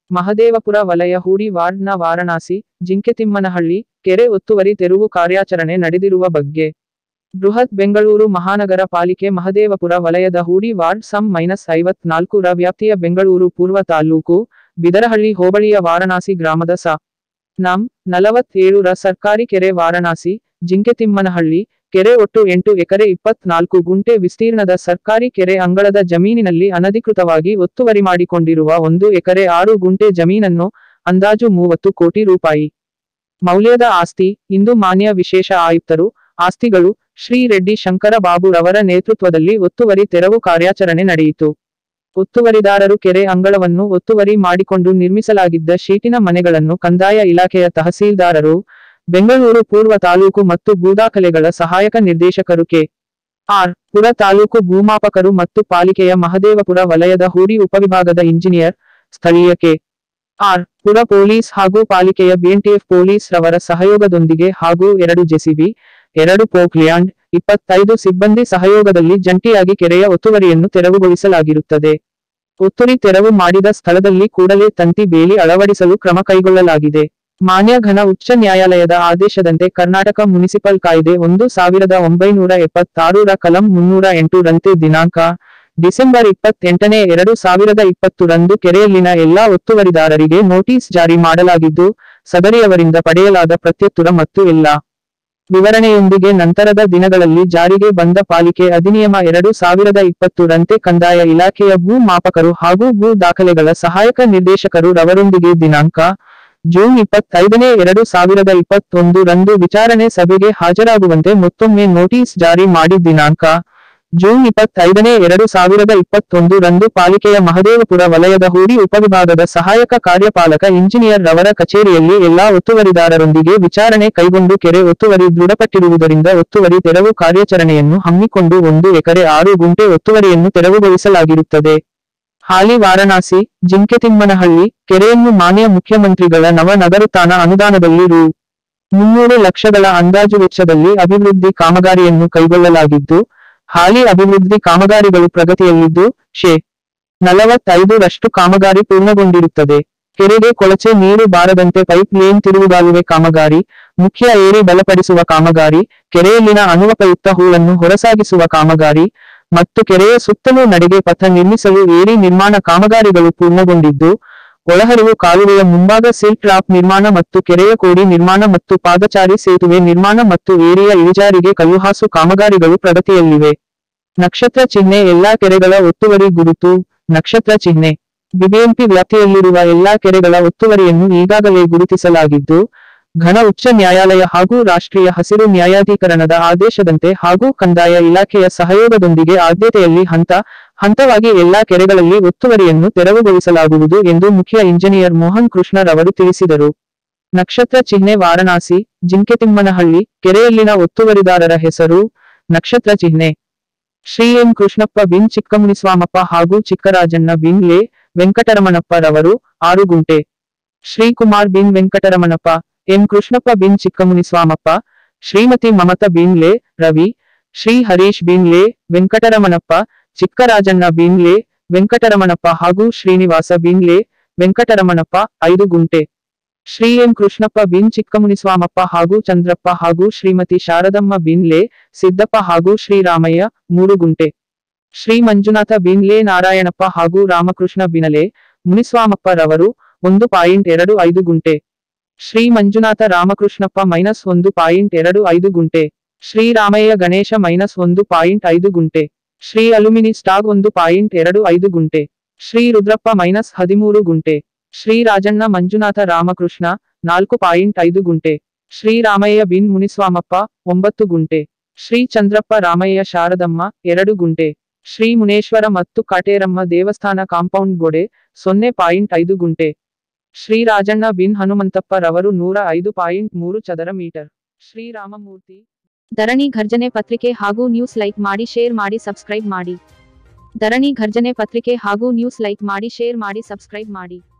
ಮಹದೇವಪುರ ವಲಯ ಹೂಡಿ ವಾರ್ಡ್ನ ವಾರಣಾಸಿ ಜಿಂಕೆತಿಮ್ಮನಹಳ್ಳಿ ಕೆರೆ ಒತ್ತುವರಿ ತೆರವು ಕಾರ್ಯಾಚರಣೆ ನಡೆದಿರುವ ಬಗ್ಗೆ ಬೃಹತ್ ಬೆಂಗಳೂರು ಮಹಾನಗರ ಪಾಲಿಕೆ ಮಹದೇವಪುರ ವಲಯದ ಹೂಡಿ ವಾರ್ಡ್ ಸಂ ಮೈನಸ್ ಐವತ್ನಾಲ್ಕು ರ ವ್ಯಾಪ್ತಿಯ ಬೆಂಗಳೂರು ಪೂರ್ವ ತಾಲೂಕು ಬಿದರಹಳ್ಳಿ ಹೋಬಳಿಯ ವಾರಣಾಸಿ ಗ್ರಾಮದ ಸ ನಂ ನಲವತ್ತೇಳು ರ ಸರ್ಕಾರಿ ಕೆರೆ ವಾರಣಾಸಿ ಜಿಂಕೆತಿಮ್ಮನಹಳ್ಳಿ ಕೆರೆ ಒಟ್ಟು ಎಂಟು ಎಕರೆ ಇಪ್ಪತ್ನಾಲ್ಕು ಗುಂಟೆ ವಿಸ್ತೀರ್ಣದ ಸರ್ಕಾರಿ ಕೆರೆ ಅಂಗಳದ ಜಮೀನಿನಲ್ಲಿ ಅನಧಿಕೃತವಾಗಿ ಒತ್ತುವರಿ ಮಾಡಿಕೊಂಡಿರುವ ಒಂದು ಎಕರೆ ಆರು ಗುಂಟೆ ಜಮೀನನ್ನು ಅಂದಾಜು ಮೂವತ್ತು ಕೋಟಿ ರೂಪಾಯಿ ಮೌಲ್ಯದ ಆಸ್ತಿ ಇಂದು ಮಾನ್ಯ ವಿಶೇಷ ಆಯುಕ್ತರು ಆಸ್ತಿಗಳು ಶ್ರೀ ರೆಡ್ಡಿ ಶಂಕರ ಬಾಬು ರವರ ನೇತೃತ್ವದಲ್ಲಿ ಒತ್ತುವರಿ ತೆರವು ಕಾರ್ಯಾಚರಣೆ ನಡೆಯಿತು ಒತ್ತುವರಿದಾರರು ಕೆರೆ ಅಂಗಳವನ್ನು ಒತ್ತುವರಿ ಮಾಡಿಕೊಂಡು ನಿರ್ಮಿಸಲಾಗಿದ್ದ ಶೀಟಿನ ಮನೆಗಳನ್ನು ಕಂದಾಯ ಇಲಾಖೆಯ ತಹಸೀಲ್ದಾರರು ಬೆಂಗಳೂರು ಪೂರ್ವ ತಾಲೂಕು ಮತ್ತು ಭೂದಾಖಲೆಗಳ ಸಹಾಯಕ ನಿರ್ದೇಶಕರು ಕೆ ಆರ್ ಪುರ ತಾಲೂಕು ಭೂಮಾಪಕರು ಮತ್ತು ಪಾಲಿಕೆಯ ಮಹದೇವಪುರ ವಲಯದ ಹೂಡಿ ಉಪವಿಭಾಗದ ಇಂಜಿನಿಯರ್ ಸ್ಥಳೀಯ ಕೆ ಆರ್ ಪುರ ಪೊಲೀಸ್ ಹಾಗೂ ಪಾಲಿಕೆಯ ಬಿಎನ್ಟಿಎಫ್ ಪೊಲೀಸ್ ರವರ ಸಹಯೋಗದೊಂದಿಗೆ ಹಾಗೂ ಎರಡು ಜೆಸಿಬಿ ಎರಡು ಪೋಕ್ಲ್ಯಾಂಡ್ ಇಪ್ಪತ್ತೈದು ಸಿಬ್ಬಂದಿ ಸಹಯೋಗದಲ್ಲಿ ಜಂಟಿಯಾಗಿ ಕೆರೆಯ ಒತ್ತುವರಿಯನ್ನು ತೆರವುಗೊಳಿಸಲಾಗಿರುತ್ತದೆ ಒತ್ತುರಿ ತೆರವು ಮಾಡಿದ ಸ್ಥಳದಲ್ಲಿ ಕೂಡಲೇ ತಂತಿ ಬೇಲಿ ಅಳವಡಿಸಲು ಕ್ರಮ ಕೈಗೊಳ್ಳಲಾಗಿದೆ ಮಾನ್ಯ ಘನ ಉಚ್ಚ ನ್ಯಾಯಾಲಯದ ಆದೇಶದಂತೆ ಕರ್ನಾಟಕ ಮುನಿಸಿಪಲ್ ಕಾಯ್ದೆ ಒಂದು ಸಾವಿರದ ಒಂಬೈನೂರ ಎಪ್ಪತ್ತಾರರ ಕಲಂ ಮುನ್ನೂರ ಎಂಟು ರಂತೆ ದಿನಾಂಕ ಡಿಸೆಂಬರ್ ಇಪ್ಪತ್ತೆಂಟನೇ ಎರಡು ಸಾವಿರದ ಇಪ್ಪತ್ತು ರಂದು ಕೆರೆಯಲ್ಲಿನ ಎಲ್ಲಾ ಒತ್ತುವರಿದಾರರಿಗೆ ನೋಟಿಸ್ ಜಾರಿ ಮಾಡಲಾಗಿದ್ದು ಸದರಿಯವರಿಂದ ಪಡೆಯಲಾದ ಪ್ರತ್ಯುತ್ತರ ಮತ್ತು ಎಲ್ಲಾ ವಿವರಣೆಯೊಂದಿಗೆ ನಂತರದ ದಿನಗಳಲ್ಲಿ ಜಾರಿಗೆ ಬಂದ ಪಾಲಿಕೆ ಅಧಿನಿಯಮ ಎರಡು ಸಾವಿರದ ಇಪ್ಪತ್ತು ರಂತೆ ಕಂದಾಯ ಇಲಾಖೆಯ ಭೂ ಮಾಪಕರು ಹಾಗೂ ಭೂ ದಾಖಲೆಗಳ ಸಹಾಯಕ ನಿರ್ದೇಶಕರು ರವರೊಂದಿಗೆ ದಿನಾಂಕ ಜೂನ್ ಇಪ್ಪತ್ತೈದನೇ ಎರಡು ಸಾವಿರದ ಇಪ್ಪತ್ತೊಂದು ರಂದು ವಿಚಾರಣೆ ಸಭೆಗೆ ಹಾಜರಾಗುವಂತೆ ಮತ್ತೊಮ್ಮೆ ನೋಟಿಸ್ ಜಾರಿ ಮಾಡಿ ದಿನಾಂಕ ಜೂನ್ ಇಪ್ಪತ್ತೈದನೇ ಎರಡು ಸಾವಿರದ ಇಪ್ಪತ್ತೊಂದು ರಂದು ಪಾಲಿಕೆಯ ಮಹದೇವಪುರ ವಲಯದ ಹೂಡಿ ಉಪವಿಭಾಗದ ಸಹಾಯಕ ಕಾರ್ಯಪಾಲಕ ಇಂಜಿನಿಯರ್ ರವರ ಕಚೇರಿಯಲ್ಲಿ ಎಲ್ಲಾ ಒತ್ತುವರಿದಾರರೊಂದಿಗೆ ವಿಚಾರಣೆ ಕೈಗೊಂಡು ಕೆರೆ ಒತ್ತುವರಿ ದೃಢಪಟ್ಟಿರುವುದರಿಂದ ಒತ್ತುವರಿ ತೆರವು ಕಾರ್ಯಾಚರಣೆಯನ್ನು ಹಮ್ಮಿಕೊಂಡು ಒಂದು ಎಕರೆ ಆರು ಗುಂಟೆ ಒತ್ತುವರಿಯನ್ನು ತೆರವುಗೊಳಿಸಲಾಗಿರುತ್ತದೆ ಹಾಲಿ ವಾರಣಾಸಿ ಜಿಂಕೆತಿಮ್ಮನಹಳ್ಳಿ ಕೆರೆಯನ್ನು ಮಾನ್ಯ ಮುಖ್ಯಮಂತ್ರಿಗಳ ನವನಗರೋತ್ಥಾನ ಅನುದಾನದಲ್ಲಿ ರು ಮುನ್ನೂರು ಲಕ್ಷಗಳ ಅಂದಾಜು ವೆಚ್ಚದಲ್ಲಿ ಅಭಿವೃದ್ಧಿ ಕಾಮಗಾರಿಯನ್ನು ಕೈಗೊಳ್ಳಲಾಗಿದ್ದು ಹಾಲಿ ಅಭಿವೃದ್ಧಿ ಕಾಮಗಾರಿಗಳು ಪ್ರಗತಿಯಲ್ಲಿದ್ದು ಶೇ ನಲವತ್ತೈದು ರಷ್ಟು ಕಾಮಗಾರಿ ಪೂರ್ಣಗೊಂಡಿರುತ್ತದೆ ಕೆರೆಗೆ ಕೊಳಚೆ ನೀರು ಬಾರದಂತೆ ಪೈಪ್ ಲೈನ್ ತಿರುವುಗಾಲುವೆ ಕಾಮಗಾರಿ ಮುಖ್ಯ ಏರಿ ಬಲಪಡಿಸುವ ಕಾಮಗಾರಿ ಕೆರೆಯಲ್ಲಿನ ಅನುಪಯುಕ್ತ ಹೂಳನ್ನು ಹೊರಸಾಗಿಸುವ ಕಾಮಗಾರಿ ಮತ್ತು ಕೆರೆಯ ಸುತ್ತಲೂ ನಡಿಗೆ ಪಥ ನಿರ್ಮಿಸಲು ಏರಿ ನಿರ್ಮಾಣ ಕಾಮಗಾರಿಗಳು ಪೂರ್ಣಗೊಂಡಿದ್ದು ಒಳಹರಿವು ಕಾಲುವೆಯ ಮುಂಭಾಗ ಸಿಲ್ಟ್ ಟ್ರಾಪ್ ನಿರ್ಮಾಣ ಮತ್ತು ಕೆರೆಯ ಕೋಡಿ ನಿರ್ಮಾಣ ಮತ್ತು ಪಾದಚಾರಿ ಸೇತುವೆ ನಿರ್ಮಾಣ ಮತ್ತು ಏರಿಯ ಇಳಿಜಾರಿಗೆ ಕಲ್ಲುಹಾಸು ಕಾಮಗಾರಿಗಳು ಪ್ರಗತಿಯಲ್ಲಿವೆ ನಕ್ಷತ್ರ ಚಿಹ್ನೆ ಎಲ್ಲಾ ಕೆರೆಗಳ ಒತ್ತುವರಿ ಗುರುತು ನಕ್ಷತ್ರ ಚಿಹ್ನೆ ಬಿಬಿಎಂಪಿ ವ್ಯಾಪ್ತಿಯಲ್ಲಿರುವ ಎಲ್ಲಾ ಕೆರೆಗಳ ಒತ್ತುವರಿಯನ್ನು ಈಗಾಗಲೇ ಗುರುತಿಸಲಾಗಿದ್ದು ಘನ ಉಚ್ಚ ನ್ಯಾಯಾಲಯ ಹಾಗೂ ರಾಷ್ಟ್ರೀಯ ಹಸಿರು ನ್ಯಾಯಾಧೀಕರಣದ ಆದೇಶದಂತೆ ಹಾಗೂ ಕಂದಾಯ ಇಲಾಖೆಯ ಸಹಯೋಗದೊಂದಿಗೆ ಆದ್ಯತೆಯಲ್ಲಿ ಹಂತ ಹಂತವಾಗಿ ಎಲ್ಲಾ ಕೆರೆಗಳಲ್ಲಿ ಒತ್ತುವರಿಯನ್ನು ತೆರವುಗೊಳಿಸಲಾಗುವುದು ಎಂದು ಮುಖ್ಯ ಇಂಜಿನಿಯರ್ ಮೋಹನ್ ಕೃಷ್ಣರವರು ತಿಳಿಸಿದರು ನಕ್ಷತ್ರ ಚಿಹ್ನೆ ವಾರಣಾಸಿ ಜಿಂಕೆತಿಮ್ಮನಹಳ್ಳಿ ಕೆರೆಯಲ್ಲಿನ ಒತ್ತುವರಿದಾರರ ಹೆಸರು ನಕ್ಷತ್ರ ಚಿಹ್ನೆ ಶ್ರೀ ಎಂ ಕೃಷ್ಣಪ್ಪ ಬಿನ್ ಚಿಕ್ಕಮುನಿಸ್ವಾಮಪ್ಪ ಹಾಗೂ ಚಿಕ್ಕರಾಜಣ್ಣ ಬಿನ್ ಲೇ ವೆಂಕಟರಮಣಪ್ಪ ರವರು ಆರು ಗುಂಟೆ ಶ್ರೀಕುಮಾರ್ ಬಿನ್ ವೆಂಕಟರಮಣಪ್ಪ ಎಂ ಕೃಷ್ಣಪ್ಪ ಬಿನ್ ಚಿಕ್ಕಮುನಿಸ್ವಾಮಪ್ಪ ಶ್ರೀಮತಿ ಮಮತಾ ಬಿನ್ ಲೇ ರವಿ ಶ್ರೀ ಹರೀಶ್ ಬಿನ್ ಲೇ ವೆಂಕಟರಮಣಪ್ಪ ಚಿಕ್ಕರಾಜಣ್ಣ ಬಿನ್ ಲೇ ವೆಂಕಟರಮಣಪ್ಪ ಹಾಗೂ ಶ್ರೀನಿವಾಸ ಬಿನ್ ಲೇ ವೆಂಕಟರಮಣಪ್ಪ ಐದು ಗುಂಟೆ ಶ್ರೀ ಎಂ ಕೃಷ್ಣಪ್ಪ ಬಿನ್ ಚಿಕ್ಕಮುನಿಸ್ವಾಮಪ್ಪ ಹಾಗೂ ಚಂದ್ರಪ್ಪ ಹಾಗೂ ಶ್ರೀಮತಿ ಶಾರದಮ್ಮ ಬಿನ್ ಲೇ ಸಿದ್ದಪ್ಪ ಹಾಗೂ ಶ್ರೀರಾಮಯ್ಯ ಮೂರು ಗುಂಟೆ ಶ್ರೀ ಮಂಜುನಾಥ ಬಿನ್ ಲೇ ನಾರಾಯಣಪ್ಪ ಹಾಗೂ ರಾಮಕೃಷ್ಣ ಬಿನಲೆ ಮುನಿಸ್ವಾಮಪ್ಪ ರವರು ಒಂದು ಪಾಯಿಂಟ್ ಎರಡು ಐದು ಗುಂಟೆ ಶ್ರೀ ಮಂಜುನಾಥ ರಾಮಕೃಷ್ಣಪ್ಪ ಮೈನಸ್ ಒಂದು ಪಾಯಿಂಟ್ ಎರಡು ಐದು ಗುಂಟೆ ಶ್ರೀ ರಾಮಯ್ಯ ಗಣೇಶ ಮೈನಸ್ ಒಂದು ಪಾಯಿಂಟ್ ಐದು ಗುಂಟೆ ಶ್ರೀ ಅಲ್ಯೂಮಿನಿ ಸ್ಟಾಗ್ ಒಂದು ಪಾಯಿಂಟ್ ಎರಡು ಐದು ಗುಂಟೆ ಶ್ರೀ ರುದ್ರಪ್ಪ ಮೈನಸ್ ಹದಿಮೂರು ಗುಂಟೆ ಶ್ರೀ ರಾಜಣ್ಣ ಮಂಜುನಾಥ ರಾಮಕೃಷ್ಣ ನಾಲ್ಕು ಪಾಯಿಂಟ್ ಐದು ಗುಂಟೆ ಶ್ರೀ ರಾಮಯ್ಯ ಬಿನ್ ಮುನಿಸ್ವಾಮಪ್ಪ ಒಂಬತ್ತು ಗುಂಟೆ ಶ್ರೀ ಚಂದ್ರಪ್ಪ ರಾಮಯ್ಯ ಶಾರದಮ್ಮ ಎರಡು ಗುಂಟೆ ಶ್ರೀ ಮುನೇಶ್ವರ ಮತ್ತು ಕಾಟೇರಮ್ಮ ದೇವಸ್ಥಾನ ಕಾಂಪೌಂಡ್ ಗೋಡೆ ಸೊನ್ನೆ ಪಾಯಿಂಟ್ ಐದು ಗುಂಟೆ ಶ್ರೀ ರಾಜಣ್ಣ ಬಿನ್ ಹನುಮಂತಪ್ಪ ರವರು ನೂರ ಐದು ಪಾಯಿಂಟ್ ಮೂರು ಚದರ ಮೀಟರ್ ಶ್ರೀ ರಾಮಮೂರ್ತಿ ಧರಣಿ ಘರ್ಜನೆ ಪತ್ರಿಕೆ ಹಾಗೂ ನ್ಯೂಸ್ ಲೈಕ್ ಮಾಡಿ ಶೇರ್ ಮಾಡಿ ಸಬ್ಸ್ಕ್ರೈಬ್ ಮಾಡಿ ಧರಣಿ ಘರ್ಜನೆ ಪತ್ರಿಕೆ ಹಾಗೂ ನ್ಯೂಸ್ ಲೈಕ್ ಮಾಡಿ ಶೇರ್ ಮಾಡಿ ಸಬ್ಸ್ಕ್ರೈಬ್ ಮಾಡಿ